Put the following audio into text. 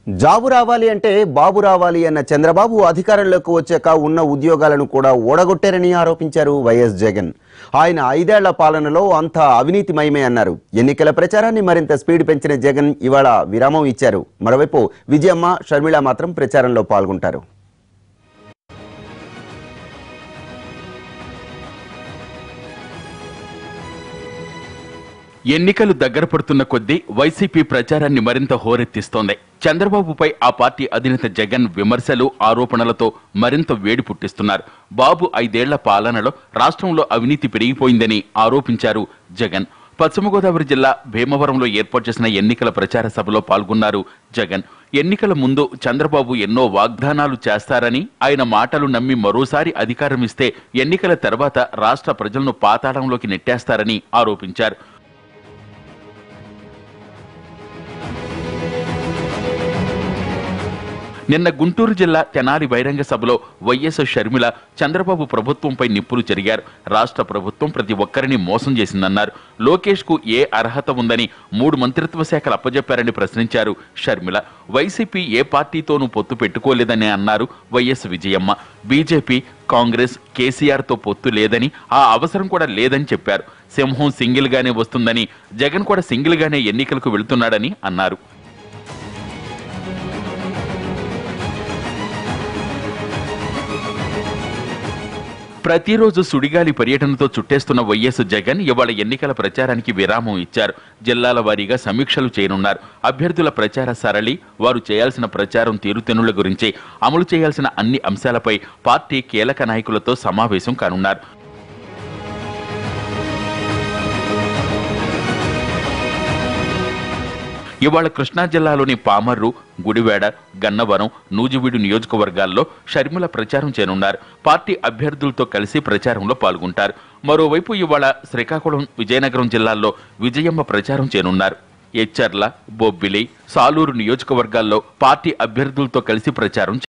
job రావాలి అంటే బాబు రావాలి అన్న చంద్రబాబు అధికారంలోకి వచ్చాక ఉన్న ఉద్యోగాలను కూడా ఓడగొట్టారని ఆరోపించారు వైఎస్ జగన్ ఆయన ఐదేళ్ల పాలనలో అంతా అవినీతిమయమే అన్నారు ఎన్నికల ప్రచారాన్ని మరింత స్పీడ్ పెంచిన జగన్ ఇవాళ విరామం ఇచ్చారు మరోవైపు విజయమ్మ షర్మిళ మాత్రం ప్రచారంలో పాల్గొంటారు ఎన్నికలు దగ్గర పడుతున్న కొద్దీ వైసీపీ ప్రచారాన్ని మరింత హోరెత్తిస్తోంది చంద్రబాబుపై ఆ పార్టీ అధినేత జగన్ విమర్శలు ఆరోపణలతో మరింత వేడి పుట్టిస్తున్నారు బాబు ఐదేళ్ల పాలనలో రాష్ట్రంలో అవినీతి పెరిగిపోయిందని ఆరోపించారు జగన్ పశ్చిమ గోదావరి జిల్లా భీమవరంలో ఏర్పాటు చేసిన ఎన్నికల ప్రచార సభలో పాల్గొన్నారు జగన్ ఎన్నికల ముందు చంద్రబాబు ఎన్నో వాగ్దానాలు చేస్తారని ఆయన మాటలు నమ్మి మరోసారి అధికారం ఇస్తే ఎన్నికల తర్వాత రాష్ట్ర ప్రజలను పాతాళంలోకి నెట్టేస్తారని ఆరోపించారు నిన్న గుంటూరు జిల్లా తెనాలి బహిరంగ సభలో వైఎస్ షర్మిల చంద్రబాబు ప్రభుత్వంపై నిప్పులు చెరిగారు రాష్ట్ర ప్రభుత్వం ప్రతి ఒక్కరిని మోసం చేసిందన్నారు లోకేష్ కు ఏ అర్హత ఉందని మూడు మంత్రిత్వ శాఖలు అప్పజెప్పారని ప్రశ్నించారు షర్మిల వైసీపీ ఏ పార్టీతోనూ పొత్తు పెట్టుకోలేదని అన్నారు వైఎస్ విజయమ్మ బీజేపీ కాంగ్రెస్ కేసీఆర్ తో పొత్తు లేదని ఆ అవసరం కూడా లేదని చెప్పారు సింహం సింగిల్ గానే వస్తుందని జగన్ కూడా సింగిల్ గానే ఎన్నికలకు వెళ్తున్నాడని అన్నారు ప్రతిరోజు సుడిగాలి పర్యటనతో చుట్టేస్తున్న వైఎస్ జగన్ ఇవాళ ఎన్నికల ప్రచారానికి విరామం ఇచ్చారు జిల్లాల వారీగా సమీక్షలు చేయనున్నారు అభ్యర్థుల ప్రచార సరళి వారు చేయాల్సిన ప్రచారం తీరుతెన్నుల గురించి అమలు చేయాల్సిన అన్ని అంశాలపై పార్టీ కీలక నాయకులతో సమావేశం కానున్నారు ఇవాళ కృష్ణా జిల్లాలోని పామర్రు గుడివాడ గన్నవరం నూజివీడు నియోజకవర్గాల్లో షర్మిల ప్రచారం చేయనున్నారు పార్టీ అభ్యర్థులతో కలిసి ప్రచారంలో పాల్గొంటారు మరోవైపు ఇవాళ శ్రీకాకుళం విజయనగరం జిల్లాల్లో విజయమ్మ ప్రచారం చేయనున్నారు ఎచ్చర్ల బొబ్బిలి సాలూరు నియోజకవర్గాల్లో పార్టీ అభ్యర్థులతో కలిసి ప్రచారం